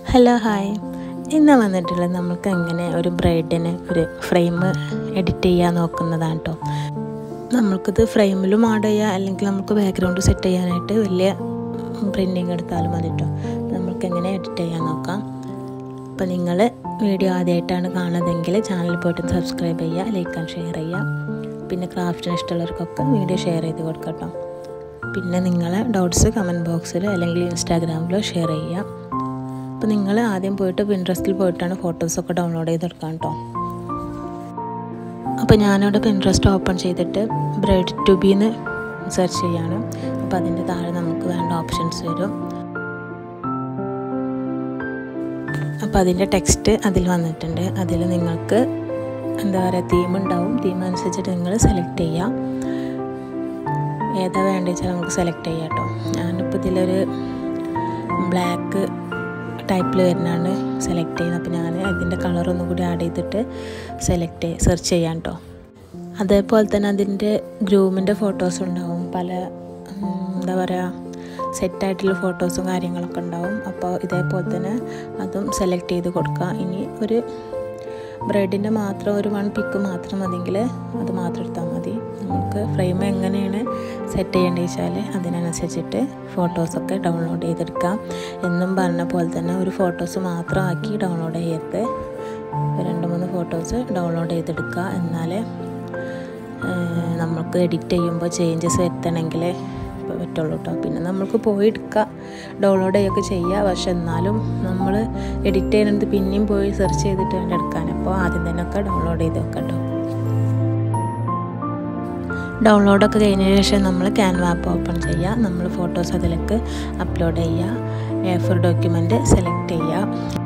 hello hi ഇന്ന് വന്നിട്ടുള്ളത് നമുക്ക് എങ്ങനെ ഒരു ബ്രൈഡിന് ഒരു ഫ്രെയിം എഡിറ്റ് ചെയ്യാൻ നോക്കുന്നതാണ് കേട്ടോ നമ്മൾക്കിത് ഫ്രെയിമിലും ആഡ് ചെയ്യാം അല്ലെങ്കിൽ നമുക്ക് ബാക്ക്ഗ്രൗണ്ട് സെറ്റ് ചെയ്യാനായിട്ട് വലിയ പ്രിൻറ്റിങ് എടുത്താലും മതി കേട്ടോ നമുക്ക് എങ്ങനെ എഡിറ്റ് ചെയ്യാൻ നോക്കാം അപ്പോൾ നിങ്ങൾ വീഡിയോ ആദ്യമായിട്ടാണ് കാണുന്നതെങ്കിൽ ചാനൽ പോയിട്ട് സബ്സ്ക്രൈബ് ചെയ്യുക ലൈക്ക് ആൻഡ് ഷെയർ ചെയ്യുക പിന്നെ ക്രാഫ്റ്റിന് ഇഷ്ടമുള്ളവർക്കൊക്കെ വീഡിയോ ഷെയർ ചെയ്ത് കൊടുക്കട്ടോ പിന്നെ നിങ്ങളെ ഡൗട്ട്സ് കമൻറ്റ് ബോക്സിൽ അല്ലെങ്കിൽ ഇൻസ്റ്റാഗ്രാമിലോ ഷെയർ ചെയ്യുക അപ്പോൾ നിങ്ങൾ ആദ്യം പോയിട്ട് പിൻട്രസ്റ്റിൽ പോയിട്ടാണ് ഫോട്ടോസൊക്കെ ഡൗൺലോഡ് ചെയ്തെടുക്കാൻ കേട്ടോ അപ്പോൾ ഞാനിവിടെ പിൻട്രസ്റ്റ് ഓപ്പൺ ചെയ്തിട്ട് ബ്രെഡ് ട്യൂബിന്ന് സെർച്ച് ചെയ്യാണ് അപ്പോൾ അതിൻ്റെ താഴെ നമുക്ക് വേണ്ട ഓപ്ഷൻസ് വരും അപ്പോൾ അതിൻ്റെ ടെക്സ്റ്റ് അതിൽ വന്നിട്ടുണ്ട് അതിൽ നിങ്ങൾക്ക് എന്താ പറയുക തീം ഉണ്ടാവും തീം അനുസരിച്ചിട്ട് നിങ്ങൾ സെലക്ട് ചെയ്യാം ഏതാ വേണ്ടത് വെച്ചാൽ നമുക്ക് സെലക്ട് ചെയ്യാം കേട്ടോ ഞാനിപ്പോൾ ഇതിലൊരു ബ്ലാക്ക് ടൈപ്പിൽ വരുന്നതാണ് സെലക്ട് ചെയ്യുന്നത് അപ്പോൾ ഞാൻ അതിൻ്റെ കളർ ഒന്നും കൂടി ആഡ് ചെയ്തിട്ട് സെലക്ട് സെർച്ച് ചെയ്യാം കേട്ടോ അതേപോലെ തന്നെ അതിൻ്റെ ഗ്രൂമിൻ്റെ ഫോട്ടോസ് ഉണ്ടാവും പല എന്താ പറയുക സെറ്റായിട്ടുള്ള ഫോട്ടോസും കാര്യങ്ങളൊക്കെ ഉണ്ടാവും അപ്പോൾ ഇതേപോലെ തന്നെ അതും സെലക്ട് ചെയ്ത് കൊടുക്കുക ഇനി ഒരു ബ്രെഡിൻ്റെ മാത്രം ഒരു വൺ പിക്ക് മാത്രം മതിയെങ്കിൽ അത് മാത്രം എടുത്താൽ മതി നമുക്ക് ഫ്രെയിം എങ്ങനെയാണ് സെറ്റ് ചെയ്യേണ്ടത് വെച്ചാൽ അതിനനുസരിച്ചിട്ട് ഫോട്ടോസൊക്കെ ഡൗൺലോഡ് ചെയ്തെടുക്കാം എന്നും പറഞ്ഞ പോലെ തന്നെ ഒരു ഫോട്ടോസ് മാത്രം ആക്കി ഡൗൺലോഡ് ചെയ്യരുത് രണ്ട് മൂന്ന് ഫോട്ടോസ് ഡൗൺലോഡ് ചെയ്തെടുക്കുക എന്നാലേ നമുക്ക് എഡിറ്റ് ചെയ്യുമ്പോൾ ചേഞ്ചസ് വരുത്തണമെങ്കിൽ പറ്റുള്ളൂ കേട്ടോ പിന്നെ നമ്മൾക്ക് പോയി എടുക്കുക ഡൗൺലോഡ് ചെയ്യുകയൊക്കെ ചെയ്യുക പക്ഷെ എന്നാലും നമ്മൾ എഡിറ്റ് ചെയ്യുന്നത് പിന്നെയും പോയി സെർച്ച് ചെയ്തിട്ട് വേണം എടുക്കാൻ അപ്പോൾ ആദ്യം തന്നെ ഒക്കെ ഡൗൺലോഡ് ചെയ്ത് വെക്കാം കേട്ടോ ഡൗൺലോഡൊക്കെ കഴിഞ്ഞതിന് ശേഷം നമ്മൾ ക്യാൻവ ആപ്പ് ഓപ്പൺ ചെയ്യുക നമ്മൾ ഫോട്ടോസ് അതിലേക്ക് അപ്ലോഡ് ചെയ്യുക എ ഫോർ ഡോക്യുമെൻറ്റ് സെലക്ട് ചെയ്യുക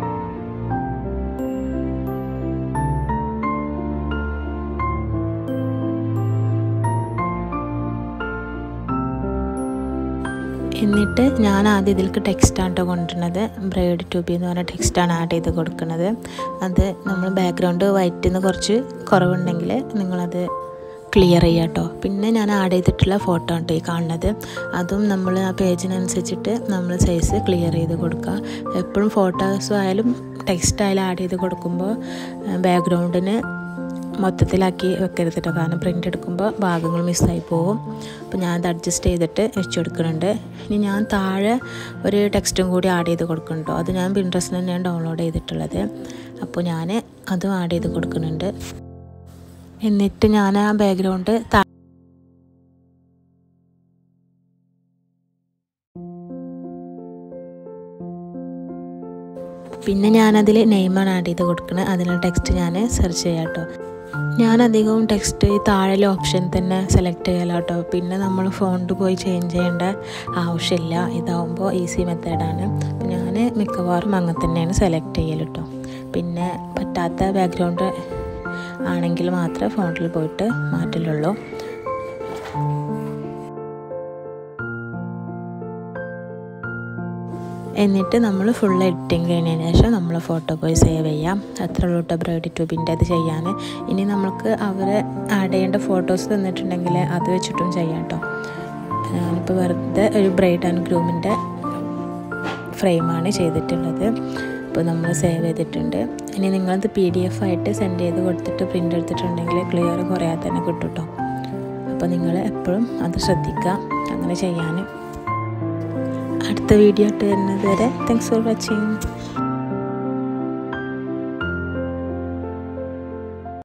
എന്നിട്ട് ഞാൻ ആദ്യം ഇതിലേക്ക് ടെക്സ്റ്റാണ് കേട്ടോ കൊണ്ടുവരുന്നത് ബ്രൈഡ് ട്യൂബി എന്ന് പറഞ്ഞ ടെക്സ്റ്റാണ് ആഡ് ചെയ്ത് കൊടുക്കുന്നത് അത് നമ്മൾ ബാക്ക്ഗ്രൗണ്ട് വൈറ്റിൽ നിന്ന് കുറച്ച് കുറവുണ്ടെങ്കിൽ നിങ്ങളത് ക്ലിയർ ചെയ്യുക കേട്ടോ പിന്നെ ഞാൻ ആഡ് ചെയ്തിട്ടുള്ള ഫോട്ടോ ഉണ്ട് ഈ കാണുന്നത് അതും നമ്മൾ ആ പേജിനനുസരിച്ചിട്ട് നമ്മൾ സൈസ് ക്ലിയർ ചെയ്ത് കൊടുക്കുക എപ്പോഴും ഫോട്ടോസ് ആയാലും ടെക്സ്റ്റ് ആയാലും ആഡ് ചെയ്ത് കൊടുക്കുമ്പോൾ ബാക്ക്ഗ്രൗണ്ടിന് മൊത്തത്തിലാക്കി വെക്കരുത് കേട്ടോ കാരണം പ്രിൻ്റ് എടുക്കുമ്പോൾ ഭാഗങ്ങൾ മിസ്സായി പോകും അപ്പോൾ ഞാൻ അത് അഡ്ജസ്റ്റ് ചെയ്തിട്ട് വെച്ച് കൊടുക്കുന്നുണ്ട് ഇനി ഞാൻ താഴെ ഒരു ടെക്സ്റ്റും കൂടി ആഡ് ചെയ്ത് കൊടുക്കുന്നുണ്ടോ അത് ഞാൻ പിൻട്രസ്റ്റിൽ തന്നെയാണ് ഡൗൺലോഡ് ചെയ്തിട്ടുള്ളത് അപ്പോൾ ഞാൻ അതും ആഡ് ചെയ്ത് കൊടുക്കുന്നുണ്ട് എന്നിട്ട് ഞാൻ ആ ബാക്ക്ഗ്രൗണ്ട് താ പിന്നെ ഞാനതിൽ നെയിമാണ് ആഡ് ചെയ്ത് കൊടുക്കുന്നത് അതിനുള്ള ടെക്സ്റ്റ് ഞാൻ സെർച്ച് ചെയ്യാം കേട്ടോ ഞാൻ അധികവും ടെക്സ്റ്റ് താഴെ ഓപ്ഷൻ തന്നെ സെലക്ട് ചെയ്യല കേട്ടോ പിന്നെ നമ്മൾ ഫോണിൽ പോയി ചേഞ്ച് ചെയ്യേണ്ട ആവശ്യമില്ല ഇതാവുമ്പോൾ ഈസി മെത്തേഡാണ് ഞാൻ മിക്കവാറും അങ്ങനെ തന്നെയാണ് സെലക്ട് ചെയ്യൽ കേട്ടോ പിന്നെ പറ്റാത്ത ബാക്ക്ഗ്രൗണ്ട് ആണെങ്കിൽ മാത്രമേ ഫോണിൽ പോയിട്ട് മാറ്റലുള്ളൂ എന്നിട്ട് നമ്മൾ ഫുൾ എഡിറ്റിംഗ് കഴിഞ്ഞതിന് ശേഷം നമ്മൾ ഫോട്ടോ പോയി സേവ് ചെയ്യാം അത്ര ഉള്ളൂ കേട്ടോ ബ്രൈഡ് ട്യൂബിൻ്റെ അത് ചെയ്യാൻ ഇനി നമുക്ക് അവരെ ആഡ് ചെയ്യേണ്ട ഫോട്ടോസ് തന്നിട്ടുണ്ടെങ്കിൽ അത് വെച്ചിട്ടും ചെയ്യാം കേട്ടോ ഞാനിപ്പോൾ വെറുതെ ഒരു ബ്രൈഡ് ആൻഡ് ഗ്രൂമിൻ്റെ ഫ്രെയിമാണ് ചെയ്തിട്ടുള്ളത് അപ്പോൾ നമ്മൾ സേവ് ചെയ്തിട്ടുണ്ട് ഇനി നിങ്ങളത് പി ഡി എഫ് ആയിട്ട് സെൻഡ് ചെയ്ത് കൊടുത്തിട്ട് പ്രിൻ്റ് എടുത്തിട്ടുണ്ടെങ്കിൽ ക്ലിയർ കുറയാതെ തന്നെ കിട്ടും കേട്ടോ അപ്പോൾ നിങ്ങൾ എപ്പോഴും അത് ശ്രദ്ധിക്കുക അങ്ങനെ ചെയ്യാൻ അടുത്ത വീഡിയോ ഇട്ട് വരുന്നത് വരെ താങ്ക്സ് ഫോർ വാച്ചിങ്